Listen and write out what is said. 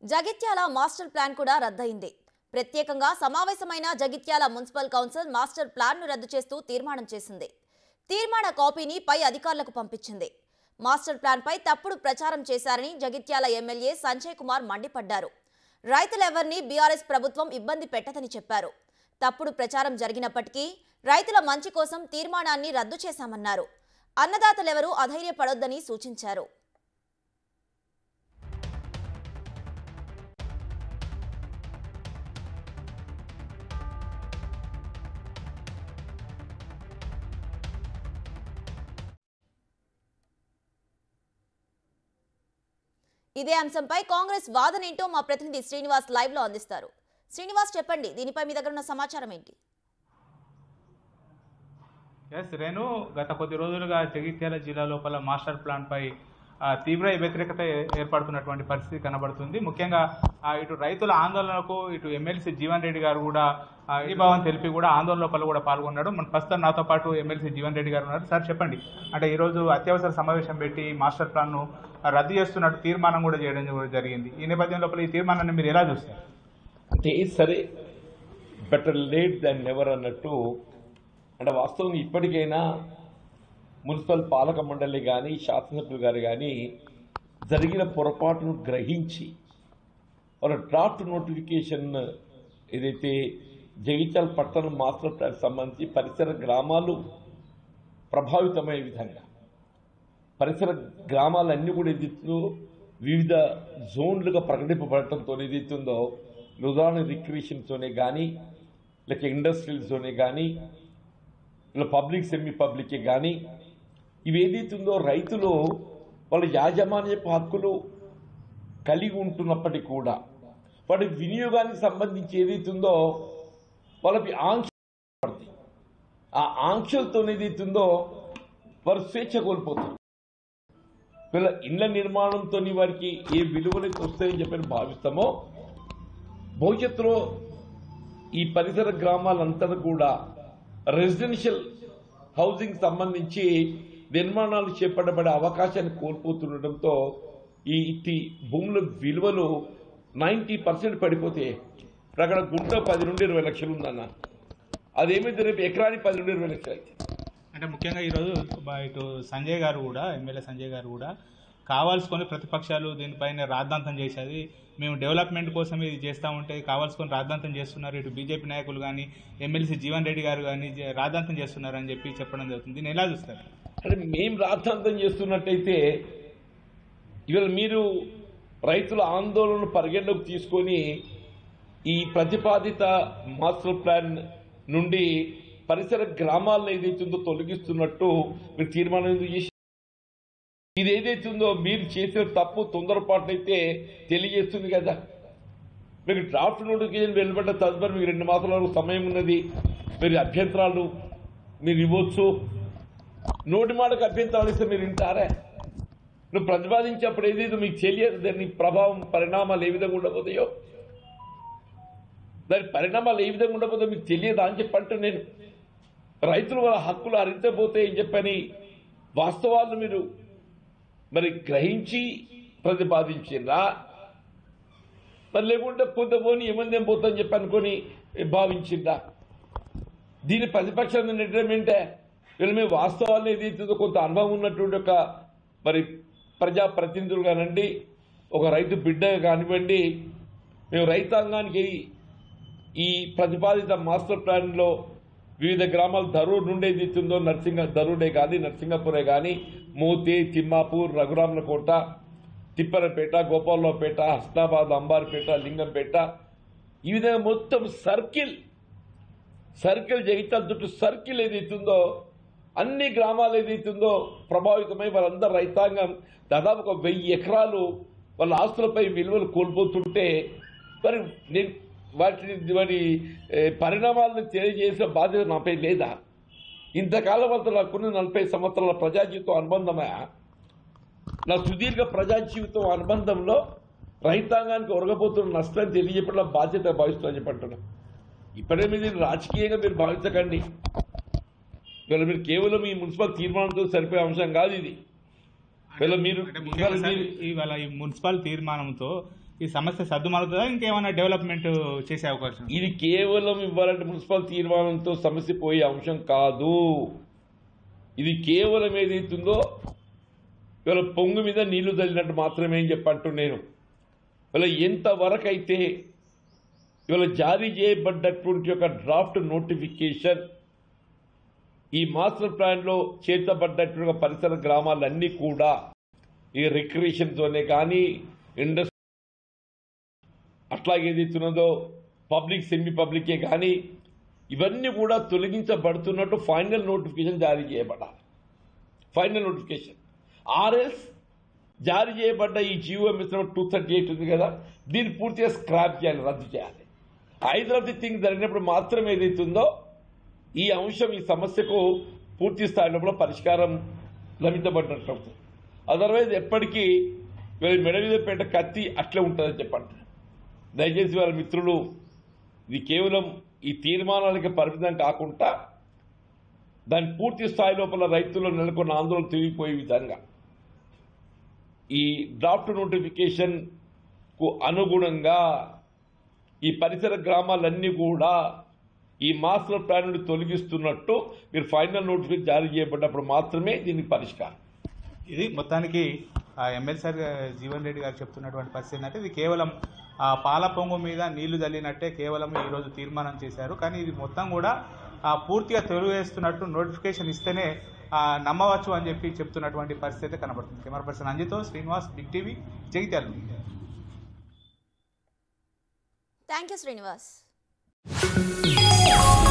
Jagtial master plan కూడా రద్దయింది ప్రత్యేకంగా సమావేశమైన జగిత్యాల మున్సిపల్ కౌన్సిల్ మాస్టర్ ప్లాన్ను రద్దు చేస్తూ తీర్మానం చేసింది తీర్మాన కాపీని పై అధికారులకు పంపించింది మాస్టర్ ప్లాన్పై తప్పుడు ప్రచారం చేశారని జగిత్యాల ఎమ్మెల్యే సంజయ్ కుమార్ మండిపడ్డారు రైతులెవరిని బీఆర్ఎస్ ప్రభుత్వం ఇబ్బంది పెట్టదని చెప్పారు తప్పుడు ప్రచారం జరిగినప్పటికీ రైతుల మంచి కోసం తీర్మానాన్ని రద్దు చేశామన్నారు అన్నదాతలెవరూ అధైర్యపడొద్దని సూచించారు ఇదే అంశంపై కాంగ్రెస్ వాదనేంటో మా ప్రతినిధి శ్రీనివాస్ లైవ్ లో అందిస్తారు శ్రీనివాస్ చెప్పండి దీనిపై మీ దగ్గర ఉన్న సమాచారం ఏంటి ఎస్ రేణు గత కొద్ది రోజులుగా జగిత్యాల జిల్లా లోపల మాస్టర్ ప్లాన్ పై ఆ, తీవ్ర వ్యతిరేకత ఏ- ఏర్పడుతున్నటువంటి పరిస్థితి కనబడుతుంది ముఖ్యంగా ఆ, ఇటు రైతుల ఆందోళనకు ఇటు ఎమ్మెల్సీ జీవన్ రెడ్డి గారు కూడా ఆ, ఈభావం తెలిపి కూడా ఆందోళన లోపల కూడా పాల్గొన్నాడు మన ప్రస్తుతం నాతో పాటు ఎమ్మెల్సీ జీవన్ రెడ్డి గారు ఉన్నారు సార్ చెప్పండి అంటే ఈరోజు అత్యవసర సమావేశం పెట్టి మాస్టర్ ప్లాన్ను ఆ, రద్దు చేస్తున్నట్టు తీర్మానం కూడా చేయడం కూడా జరిగింది ఈ నేపథ్యం లోపల ఈ తీర్మానాన్ని మీరు ఎలా చూస్తారు అంటే సరే బెటర్ లేట్ దాన్ నెవర్ అన్నట్టు అంటే వాస్తవంగా ఇప్పటికైనా మున్సిపల్ పాలక మండలి కానీ శాసనసభ్యులు గారు కానీ జరిగిన పొరపాటును గ్రహించి వాళ్ళ డ్రాఫ్ట్ నోటిఫికేషన్ ఏదైతే జగిత్యాల పట్టణం మాస్టర్ ప్లాన్ సంబంధించి పరిసర గ్రామాలు ప్రభావితమయ్యే విధంగా పరిసర గ్రామాలన్నీ కూడా ఏదైతుందో వివిధ జోన్లుగా ప్రకటింపబడటంతో ఏదైతుందో ఉదాహరణ రిక్రియేషన్తోనే కానీ లేక ఇండస్ట్రియల్ జోనే కానీ ఇలా పబ్లిక్ సెమీ పబ్లిక్ కానీ ఇవి ఏదైతుందో రైతులు వాళ్ళ యాజమాన్యపు హక్కులు కలిగి ఉంటున్నప్పటికీ కూడా వాటి వినియోగానికి సంబంధించి ఏదైతుందో వాళ్ళకి ఆంక్ష పడతాయి ఆ ఆంక్షలతో ఏదైతుందో వారు స్వేచ్ఛ కోల్పోతారు వీళ్ళ ఇళ్ల నిర్మాణంతో వారికి ఏ విలువలైతే వస్తాయని చెప్పి భావిస్తామో భవిష్యత్తులో ఈ పరిసర గ్రామాలంతా కూడా రెసిడెన్షియల్ హౌసింగ్ సంబంధించి నిర్మాణాలు చేపట్టబడే అవకాశాన్ని కోల్పోతుండటంతో ఈ ఇట్టి భూముల విలువలు నైంటీ పర్సెంట్ పడిపోతే ఇప్పుడు అక్కడ గుంట పది నుండి ఇరవై లక్షలు ఉందన్న అదేమైతే రేపు ఎకరానికి పది నుండి ఇరవై లక్షలు అయితే అంటే ముఖ్యంగా ఈరోజు బ- ఇటు సంజయ్ గారు కూడా ఎమ్మెల్యే సంజయ్ గారు కూడా కావాల్సుకొని ప్రతిపక్షాలు దీనిపైన రాద్ధాంతం చేసేది మేము డెవలప్మెంట్ కోసం ఇది చేస్తా ఉంటే కావాల్సుకొని రాద్ధాంతం చేస్తున్నారు ఇటు బీజేపీ నాయకులు కానీ ఎమ్మెల్సీ జీవన్ రెడ్డి గారు కానీ జ- రాద్ధాంతం చేస్తున్నారు అని చెప్పి చెప్పడం జరుగుతుంది దీన్ని ఎలా చూస్తారు అంటే మేం రాద్ధాంతం చేస్తున్నట్టయితే ఇవాళ మీరు రైతుల ఆందోళనను పరిగణలోకి తీసుకొని ఈ ప్రతిపాదిత మాస్టర్ ప్లాన్ నుండి పరిసర గ్రామాలను ఏదైతుందో తొలగిస్తున్నట్టు మీరు తీర్మానం ఎందుకు చేసి ఇది ఏదైతుందో మీరు చేసిన తప్పు తొందరపాటు అయితే తెలియజేస్తుంది కదా మీకు డ్రాఫ్ట్ నోటిఫికేషన్ వెలువడ్డ తదుపరి మీకు రెండు మాసాల వరకు సమయం ఉన్నది మీరు అభ్యంతరాలు మీరు ఇవ్వచ్చు నోటి మాటకు అభ్యంతరాలు ఇస్తే మీరు వింటారే నువ్వు ప్రతిపాదించేప్పుడు ఏదైతే మీకు తెలియదు దాని ప్రభావం పరిణామాలు ఏ విధంగా ఉండబోతాయో దాని పరిణామాలు ఏ విధంగా ఉండబోదో మీకు తెలియదా అని చెప్పంటే నేను రైతులు వాళ్ళ హక్కులు హరించబోతే ఏం చెప్పని వాస్తవాలను మీరు మరి గ్రహించి ప్రతిపాదించిందా మరి లేకుంటే కొంత పోని ఏమందేం పోతుందని చెప్పి అనుకొని భావించిందా దీని ప్రతిపక్షం ఏంటంటే వీళ్ళ మీద వాస్తవాలు ఏదైతుందో కొంత అనుభవం ఉన్నటువంటి ఒక మరి ప్రజాప్రతినిధులు కానివ్వండి ఒక రైతు బిడ్డ కానివ్వండి మేము రైతాంగానికి ఈ ప్రతిపాదిత మాస్టర్ ప్లాన్లో వివిధ గ్రామాలు దరూర్ నుండి ఏదైతుందో నర్సింగ దరూడే కానీ నర్సింగపురే కానీ మోతే తిమ్మాపూర్ రఘురామలకోట తిప్పరపేట గోపాలరావుపేట హస్నాబాద్ అంబార్పేట లింగంపేట ఈ విధంగా మొత్తం సర్కిల్ సర్కిల్ జగిత్యాల చుట్టూ సర్కిల్ ఏదైతుందో అన్ని గ్రామాలు ఏదైతుందో ప్రభావితమై వాళ్ళందరూ రైతాంగం దాదాపు ఒక వెయ్యి ఎకరాలు వాళ్ళ ఆస్తులపై విలువలు కోల్పోతుంటే మరి నేను వాటిని వాటి ఏ, పరిణామాలను తెలియజేసిన బాధ్యత నాపై లేదా ఇంతకాలం అంతా నాకున్న నలభై సంవత్సరాల ప్రజా జీవితం అనుబంధమే నా సుదీర్ఘ ప్రజా జీవితం అనుబంధంలో రైతాంగానికి ఒరగబోతున్న నష్టాన్ని తెలియజెప్పడం బాధ్యత భావిస్తుందని చెప్పంటున్నా ఇప్పటి మీద రాజకీయంగా మీరు భావించకండి ఇవాళ మీరు కేవలం ఈ మున్సిపల్ తీర్మానంతో సరిపోయే అంశం కాదు ఇది ఇవాళ మీరు అంటే ఇవాళ ముఖ్యంగా సార్ మీరు ఇవాళ ఈ మున్సిపల్ తీర్మానంతో ఈ సమస్య సర్దుమలుతుందా ఇంకేమైనా డెవలప్మెంట్ చేసే అవకాశం ఉందా? ఇది కేవలం ఇవ్వాలంటే మున్సిపల్ తీర్మానంతో సమస్య పోయే అంశం కాదు ఇది కేవలం ఏదైతుందో ఇవాళ పొంగు మీద నీళ్లు చల్లినట్టు మాత్రమే అని చెప్పంటూ నేను ఇవాళ ఎంతవరకు అయితే ఇవాళ జారీ చేయబడ్డటువంటి ఒక డ్రాఫ్ట్ నోటిఫికేషన్ ఈ మాస్టర్ ప్లాన్లో చేర్చబడ్డటువంటి ఒక పరిసర గ్రామాలన్నీ కూడా ఈ రిక్రియేషన్ జోనే కానీ ఇండస్ట్రీ అట్లాగే ఏదైతున్నదో పబ్లిక్ సెమీ పబ్లికే కానీ ఇవన్నీ కూడా తొలగించబడుతున్నట్టు ఫైనల్ నోటిఫికేషన్ జారీ చేయబడాలి ఫైనల్ నోటిఫికేషన్ ఆర్ఎల్స్ జారీ చేయబడ్డ ఈ జియోఎంఎస్ టూ థర్టీ ఎయిట్ ఉంది కదా దీన్ని పూర్తిగా స్క్రాప్ చేయాలి రద్దు చేయాలి ఐదర్ ఆఫ్ ది థింగ్ జరిగినప్పుడు మాత్రం ఏదైతుందో ఈ అంశం ఈ సమస్యకు పూర్తి స్థాయి లోపల పరిష్కారం లభించబడినట్టు అవుతుంది అదర్వైజ్ ఎప్పటికీ వీళ్ళ మెడ మీద పెట్ట కత్తి అట్లే ఉంటుందని చెప్పండి దయచేసి వాళ్ళ మిత్రులు ఇది కేవలం ఈ తీర్మానాలకి పరిమితం కాకుండా దాని పూర్తి స్థాయి లోపల రైతులు నెలకొన్న ఆందోళన తిరిగిపోయే విధంగా ఈ డ్రాఫ్ట్ నోటిఫికేషన్ కు అనుగుణంగా ఈ పరిసర గ్రామాలన్నీ కూడా ఈ మాస్టర్ ప్లాన్ నుండి తొలగిస్తున్నట్టు మీరు ఫైనల్ నోటిఫికేషన్ జారీ చేయబడ్డప్పుడు మాత్రమే దీనికి పరిష్కారం ఇది మొత్తానికి ఆ ఎమ్మెల్సీ సార్ జీవన్ రెడ్డి గారు చెప్తున్నటువంటి పరిస్థితి ఏంటంటే ఇది కేవలం ఆ పాల పొంగు మీద నీళ్లు జల్లినట్టే కేవలం ఈరోజు తీర్మానం చేశారు కానీ ఇది మొత్తం కూడా ఆ పూర్తిగా తెలియజేస్తున్నట్టు నోటిఫికేషన్ ఇస్తేనే ఆ, నమ్మవచ్చు అని చెప్పి చెప్తున్నటువంటి పరిస్థితి అయితే కనబడుతుంది కెమెరా పర్సన్ అంజితో శ్రీనివాస్ బిగ్ టీవీ జగిత్యాల నుండి. Thank you Srinivas